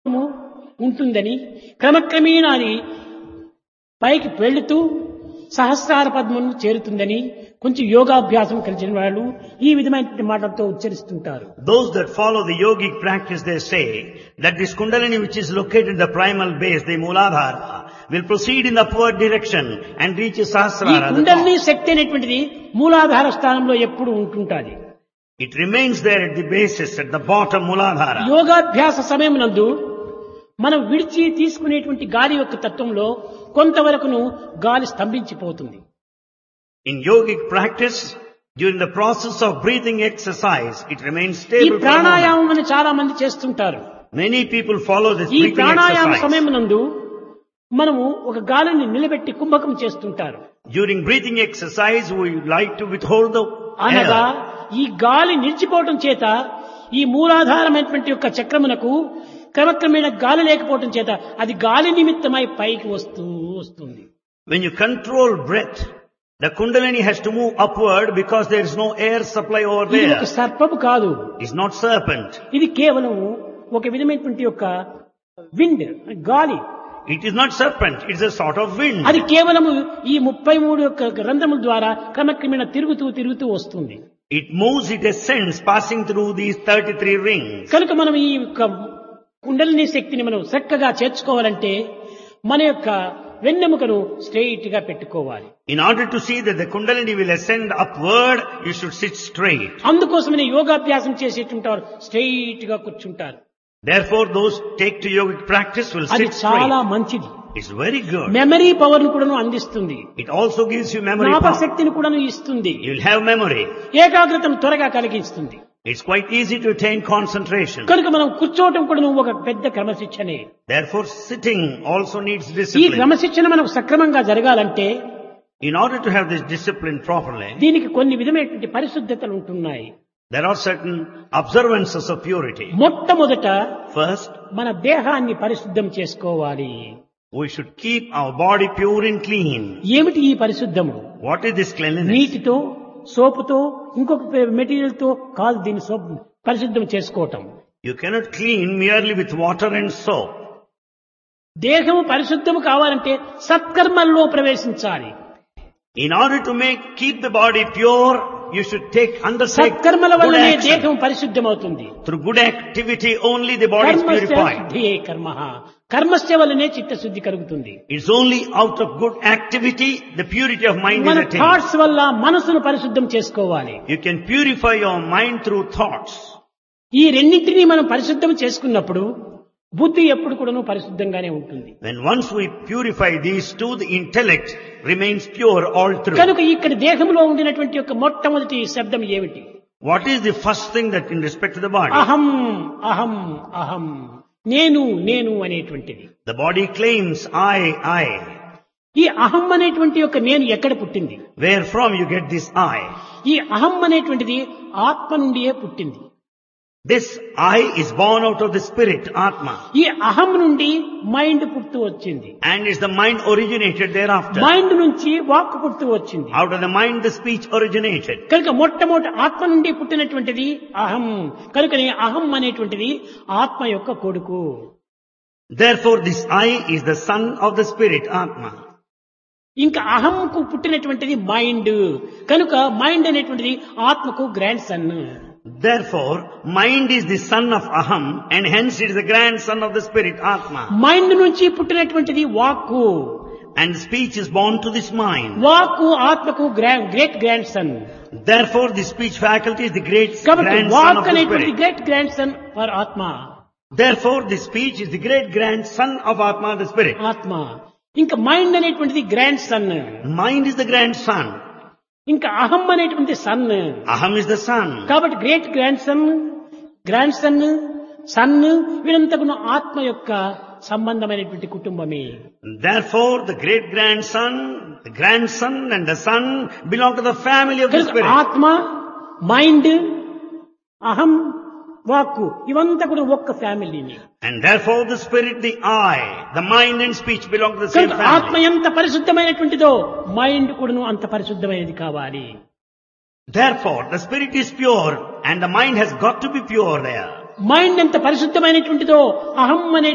ఉంటుందని క్రమక్రమేణా అది పైకి వెళుతూ సహస్రార పద్మను చేరుతుందని కొంచెం యోగాభ్యాసం కలిసిన వాళ్ళు ఈ విధమైన మాటలతో ఉచ్చరిస్తుంటారు Those that follow the yogic practice, they say that this kundalini which is located in the primal base, the Mooladhara, will proceed in the upward direction and reach a ఈ Sahasrara. the kundalini top. శక్తి అనేటువంటిది మూలాధార స్థానంలో ఎప్పుడు ఉంటుంటాది It remains there at the basis, at the bottom Mooladhara. యోగాభ్యాస సమయం నందు మనం విడిచి తీసుకునేటువంటి గాలి యొక్క తత్వంలో కొంతవరకును గాలి స్తంభించిపోతుంది In yogic practice, during the process of breathing exercise, it remains ఈ stable for a moment. ప్రాణాయామం అని చాలా మంది చేస్తుంటారు Many people follow this ఈ breathing ప్రాణాయామ exercise. సమయం నందు మనము ఒక గాలిని నిలబెట్టి కుంభకం చేస్తుంటారు During breathing exercise, we like to withhold the అనగా air. ఈ గాలి నిలిచిపోవటం చేత ఈ మూలాధారమైనటువంటి యొక్క చక్రమునకు క్రమక్రమేణ గాలి లేకపోవటం చేత అది గాలి నిమిత్తమై పైకి వస్తూ వస్తుంది When you control breath, the kundalini has to move upward because there is no air supply over ఇది there. ఒక సర్పము కాదు It's not serpent. ఇది కేవలం ఒక విధమైనటువంటి యొక్క విండ్ గాలి It is not serpent. It's a sort of wind. అది కేవలము ఈ ముప్పై మూడు యొక్క రంధ్రముల ద్వారా క్రమక్రమేణ తిరుగుతూ తిరుగుతూ వస్తుంది It moves, it ascends, passing through these 33 rings. కనుక మనం ఈ యొక్క కుండలిని శక్తిని మనం చక్కగా చేర్చుకోవాలంటే మన యొక్క వెన్నెముకను స్ట్రెయిట్ గా పెట్టుకోవాలి In order to see that the kundalini will ascend upward, you should sit straight. అందుకోసమనే యోగాభ్యాసం చేసేటువంటి వారు స్ట్రెయిట్ గా కూర్చుంటారు Therefore, those take to yogic practice will అది sit చాలా straight. మంచిది It's very good. Memory power ను కూడా అందిస్తుంది It also gives you memory జ్ఞాపక power. శక్తిని కూడా ఇస్తుంది You'll have memory. ఏకాగ్రతను త్వరగా కలిగిస్తుంది It's quite easy to attain concentration. కనుక మనం కూర్చోవటం కూడా ఒక పెద్ద క్రమశిక్షణే Therefore, sitting also needs ఈ discipline. క్రమశిక్షణ మనకు సక్రమంగా జరగాలంటే In order to have this discipline properly, దీనికి కొన్ని విధమైనటువంటి పరిశుద్ధతలు ఉంటున్నాయి there are certain observances of purity. మొట్టమొదట First, మన దేహాన్ని పరిశుద్ధం చేసుకోవాలి we should keep our body pure and clean. ఏమిటి ఈ పరిశుద్ధము What is this cleanliness? నీటితో సోపుతో ఇంకొక మెటీరియల్ తో కాదు దీన్ని సోప్ పరిశుద్ధం చేసుకోవటం You cannot clean merely with water and soap. దేహము పరిశుద్ధము కావాలంటే సత్కర్మల్లో ప్రవేశించాలి In order to make, keep the body pure, you should take, undertake సత్కర్మల good వల్లనే action. దేహం పరిశుద్ధమవుతుంది Through good activity only the body is కర్మస్య purified. శుద్ధియే కర్మ కర్మస్య వల్లనే చిత్తశుద్ధి కలుగుతుంది It's only out of good activity the purity of mind is మన attained. Thoughts వల్ల మనసును పరిశుద్ధం చేసుకోవాలి You can purify your mind through thoughts. ఈ రెండింటినీ మనం పరిశుద్ధం చేసుకున్నప్పుడు బుద్ధి ఎప్పుడు కూడాను పరిశుద్ధంగానే ఉంటుంది When once we purify these two, the intellect remains pure all through. కనుక ఇక్కడ దేహంలో ఉండినటువంటి యొక్క మొట్టమొదటి శబ్దం ఏమిటి What is the first thing that in respect to the body? అహం అహం అహం నేను నేను అనేటువంటిది The body claims I, I. ఈ అహం అనేటువంటి యొక్క నేను ఎక్కడ పుట్టింది Where from you get this I? ఈ అహం అనేటువంటిది ఆత్మ నుండియే పుట్టింది This I is born out of the spirit, Atma. ఈ అహం నుండి మైండ్ పుట్టు వచ్చింది And is the mind originated thereafter. Mind నుంచి వాక్ పుట్టు వచ్చింది Out of the mind the speech originated. కనుక మొట్టమొదటి ఆత్మ నుండి పుట్టినటువంటిది అహం కనుకనే అహం అనేటువంటిది ఆత్మ యొక్క కొడుకు Therefore this I is the son of the spirit, Atma. ఇంకా అహంకు పుట్టినటువంటిది మైండ్ కనుక మైండ్ అనేటువంటిది ఆత్మకు grandson Therefore, mind is the son of Aham and hence it is the grandson of the spirit, Atma. Mind నుంచి పుట్టినటువంటిది వాక్కు And speech is born to this mind. వాక్కు ఆత్మకు great grandson Therefore, the speech faculty is the great కాబట్టి grandson of వాక్ the అనేటువంటి spirit. Great grandson for Atma Therefore, the speech is the great grandson of Atma, the spirit. ఆత్మ ఇంకా mind అనేటువంటిది grandson Mind is the grandson. ఇంకా అహం అనేటువంటి son Aham is the son. కాబట్టి great grandson grandson son వీరంతకును ఆత్మ యొక్క సంబంధమైనటువంటి కుటుంబమే Therefore, the great grandson, the grandson and the son belong to the family of the కనుక spirit. ఆత్మ మైండ్ అహం వాక్కు ఇవంతా కూడా ఒక్క ఫ్యామిలీని And therefore, the spirit, the I, the mind and speech belong to the same కనుక ఆత్మ family. ఎంత పరిశుద్ధమైనటువంటిదో మైండ్ కూడాను అంత పరిశుద్ధమైనది కావాలి Therefore, the spirit is pure and the mind has got to be pure there. Mind ఎంత పరిశుద్ధమైనటువంటిదో అహం అనే